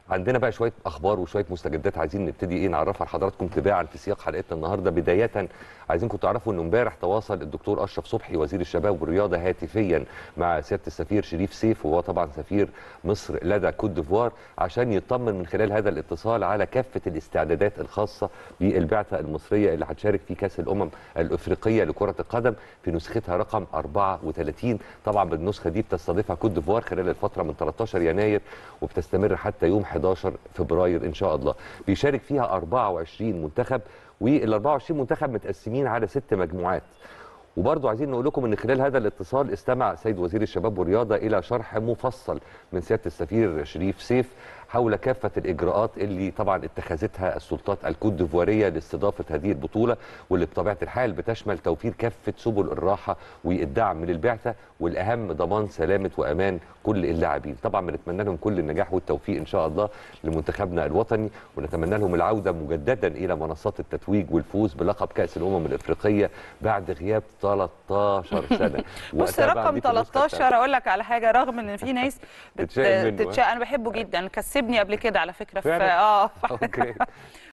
عندنا بقى شويه اخبار وشويه مستجدات عايزين نبتدي ايه نعرفها لحضراتكم تباعا في سياق حلقتنا النهارده بدايه عايزينكم تعرفوا انه امبارح تواصل الدكتور اشرف صبحي وزير الشباب والرياضه هاتفيا مع سياده السفير شريف سيف وهو طبعا سفير مصر لدى كوت ديفوار عشان يطمن من خلال هذا الاتصال على كافه الاستعدادات الخاصه بالبعثه المصريه اللي هتشارك في كاس الامم الافريقيه لكره القدم في نسختها رقم 34 طبعا بالنسخه دي بتستضيفها كوت ديفوار خلال الفتره من 13 يناير وبتستمر حتى يوم 11 فبراير ان شاء الله بيشارك فيها 24 منتخب وال 24 منتخب متقسمين على ست مجموعات وبرضه عايزين نقول لكم ان خلال هذا الاتصال استمع سيد وزير الشباب والرياضه الى شرح مفصل من سياده السفير شريف سيف حول كافه الاجراءات اللي طبعا اتخذتها السلطات الكوت ديفواريه لاستضافه هذه البطوله واللي بطبيعه الحال بتشمل توفير كافه سبل الراحه والدعم من البعثه والاهم ضمان سلامه وامان كل اللاعبين طبعا بنتمنى لهم كل النجاح والتوفيق ان شاء الله لمنتخبنا الوطني ونتمنى لهم العوده مجددا الى منصات التتويج والفوز بلقب كاس الامم الافريقيه بعد غياب 13 سنه بص وقتها بقى رقم عندكم نسخة 13 اقول لك على حاجه رغم ان في ناس بت... بتشائم منه، بتشا... انا بحبه جدا كسبني قبل كده على فكره في فعلا؟ اه اوكي